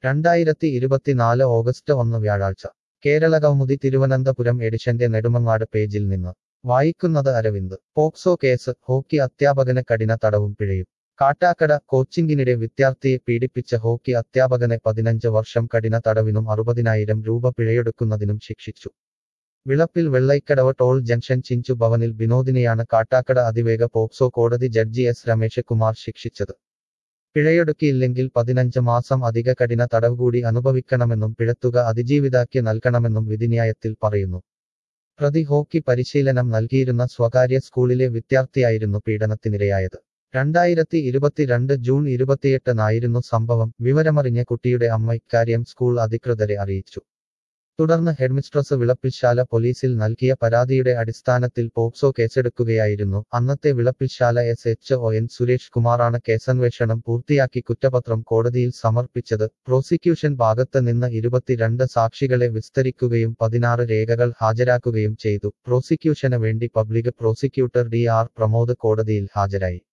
രണ്ടായിരത്തി ഇരുപത്തിനാല് ഓഗസ്റ്റ് ഒന്ന് വ്യാഴാഴ്ച കേരള കൗമുദി തിരുവനന്തപുരം എഡിഷന്റെ നെടുമങ്ങാട് പേജിൽ നിന്ന് വായിക്കുന്നത് അരവിന്ദ് പോക്സോ കേസ് ഹോക്കി അധ്യാപകന് കഠിന തടവും പിഴയും കാട്ടാക്കട കോച്ചിങ്ങിനിടെ വിദ്യാർത്ഥിയെ പീഡിപ്പിച്ച ഹോക്കി അധ്യാപകനെ പതിനഞ്ച് വർഷം കഠിന തടവിനും അറുപതിനായിരം രൂപ പിഴയൊടുക്കുന്നതിനും ശിക്ഷിച്ചു വിളപ്പിൽ വെള്ളൈക്കടവ് ടോൾ ജംഗ്ഷൻ ചിഞ്ചു ഭവനിൽ വിനോദിനെയാണ് കാട്ടാക്കട അതിവേഗ പോക്സോ കോടതി ജഡ്ജി എസ് രമേശ് കുമാർ ശിക്ഷിച്ചത് പിഴയൊടുക്കിയില്ലെങ്കിൽ പതിനഞ്ച് മാസം അധിക കഠിന തടവ് കൂടി അനുഭവിക്കണമെന്നും പിഴത്തുക അതിജീവിതാക്കി നൽകണമെന്നും വിധിന്യായത്തിൽ പറയുന്നു പ്രതി ഹോക്കി പരിശീലനം നൽകിയിരുന്ന സ്വകാര്യ സ്കൂളിലെ വിദ്യാർത്ഥിയായിരുന്നു പീഡനത്തിനിരയായത് രണ്ടായിരത്തി ഇരുപത്തിരണ്ട് ജൂൺ ഇരുപത്തിയെട്ടിനായിരുന്നു സംഭവം വിവരമറിഞ്ഞ കുട്ടിയുടെ അമ്മ ഇക്കാര്യം സ്കൂൾ അധികൃതരെ അറിയിച്ചു തുടർന്ന് ഹെഡ്മിസ്ട്രസ് വിളപ്പിൽശാല പോലീസിൽ നൽകിയ പരാതിയുടെ അടിസ്ഥാനത്തിൽ പോക്സോ കേസെടുക്കുകയായിരുന്നു അന്നത്തെ Vilappilsala S H O N Suresh കുമാറാണ് കേസന്വേഷണം പൂർത്തിയാക്കി കുറ്റപത്രം കോടതിയിൽ സമർപ്പിച്ചത് പ്രോസിക്യൂഷൻ ഭാഗത്ത് നിന്ന് ഇരുപത്തിരണ്ട് സാക്ഷികളെ വിസ്തരിക്കുകയും പതിനാറ് രേഖകൾ ഹാജരാക്കുകയും ചെയ്തു പ്രോസിക്യൂഷന് വേണ്ടി public prosecutor D R Pramod കോടതിയിൽ ഹാജരായി